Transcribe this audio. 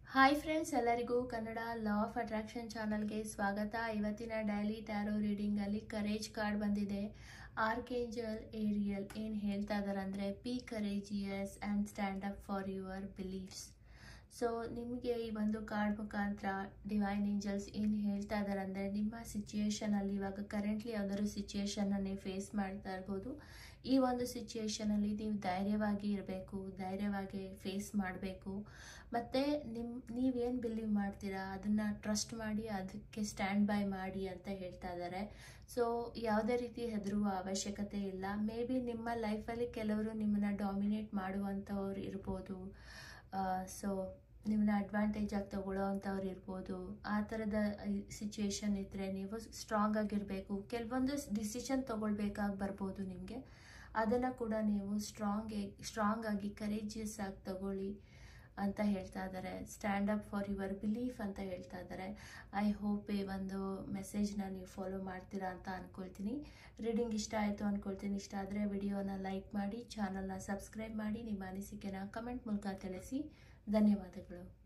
hi friends ಎಲ್ಲರಿಗೂ Kannada law of attraction ಚಾನಲ್ಗೆ ಸ್ವಾಗತ ಇವತ್ತಿನ ಡೈಲಿ ಟ್ಯಾರೋ ರೀಡಿಂಗಲ್ಲಿ ಕರೇಜ್ ಕಾರ್ಡ್ ಬಂದಿದೆ ಆರ್ಕೇಂಜಲ್ ಏರಿಯಲ್ ಏನು ಹೇಳ್ತಾ ಇದ್ದಾರೆ ಅಂದರೆ be courageous and stand up for your beliefs so ನಿಮಗೆ ಈ ಒಂದು ಕಾರ್ಡ್ ಮುಖಾಂತರ ಡಿವೈನ್ ಏಂಜಲ್ಸ್ ಏನು ಹೇಳ್ತಾ ಇದ್ದಾರೆ ಅಂದರೆ ನಿಮ್ಮ ಸಿಚುಯೇಷನಲ್ಲಿ ಇವಾಗ ಕರೆಂಟ್ಲಿ ಯಾವ್ದಾದ್ರು ಸಿಚುಯೇಷನ್ನ ಫೇಸ್ ಮಾಡ್ತಾ ಇರ್ಬೋದು ಈ ಒಂದು ಸಿಚುಯೇಷನಲ್ಲಿ ನೀವು ಧೈರ್ಯವಾಗಿ ಇರಬೇಕು ಧೈರ್ಯವಾಗಿ ಫೇಸ್ ಮಾಡಬೇಕು ಮತ್ತು ನಿಮ್ಮ ನೀವೇನು ಬಿಲೀವ್ ಮಾಡ್ತೀರಾ ಅದನ್ನು ಟ್ರಸ್ಟ್ ಮಾಡಿ ಅದಕ್ಕೆ ಸ್ಟ್ಯಾಂಡ್ ಬೈ ಮಾಡಿ ಅಂತ ಹೇಳ್ತಾ ಇದ್ದಾರೆ ಸೊ ಯಾವುದೇ ರೀತಿ ಹೆದರುವ ಅವಶ್ಯಕತೆ ಇಲ್ಲ ಮೇ ಬಿ ನಿಮ್ಮ ಲೈಫಲ್ಲಿ ಕೆಲವರು ನಿಮ್ಮನ್ನು ಡಾಮಿನೇಟ್ ಮಾಡುವಂಥವ್ರು ಇರ್ಬೋದು ಸೊ ನಿಮ್ಮನ್ನ ಅಡ್ವಾಂಟೇಜ್ ಆಗಿ ತಗೊಳ್ಳೋ ಅಂಥವ್ರು ಇರ್ಬೋದು ಆ ಥರದ ಸಿಚುವೇಶನ್ ಇದ್ದರೆ ನೀವು ಸ್ಟ್ರಾಂಗ್ ಆಗಿರಬೇಕು ಕೆಲವೊಂದು ಡಿಸಿಷನ್ ತೊಗೊಳ್ಬೇಕಾಗಿ ಬರ್ಬೋದು ನಿಮಗೆ ಅದನ್ನು ಕೂಡ ನೀವು ಸ್ಟ್ರಾಂಗ್ ಸ್ಟ್ರಾಂಗ್ ಆಗಿ ಕರೇಜಿಯಸ್ ಆಗಿ ತಗೊಳ್ಳಿ ಅಂತ ಹೇಳ್ತಾ ಇದ್ದಾರೆ stand up for your belief ಅಂತ ಹೇಳ್ತಾ ಇದ್ದಾರೆ ಐ ಹೋಪ್ ಈ ಒಂದು ಮೆಸೇಜ್ನ ನೀವು ಫಾಲೋ ಮಾಡ್ತೀರಾ ಅಂತ ಅಂದ್ಕೊಳ್ತೀನಿ ರೀಡಿಂಗ್ ಇಷ್ಟ ಆಯಿತು ಅಂದ್ಕೊಳ್ತೀನಿ ಇಷ್ಟ ಆದರೆ ವಿಡಿಯೋನ ಲೈಕ್ ಮಾಡಿ ಚಾನಲ್ನ ಸಬ್ಸ್ಕ್ರೈಬ್ ಮಾಡಿ ನಿಮ್ಮ ಅನಿಸಿಕೆನ ಕಮೆಂಟ್ ಮೂಲಕ ತಿಳಿಸಿ ಧನ್ಯವಾದಗಳು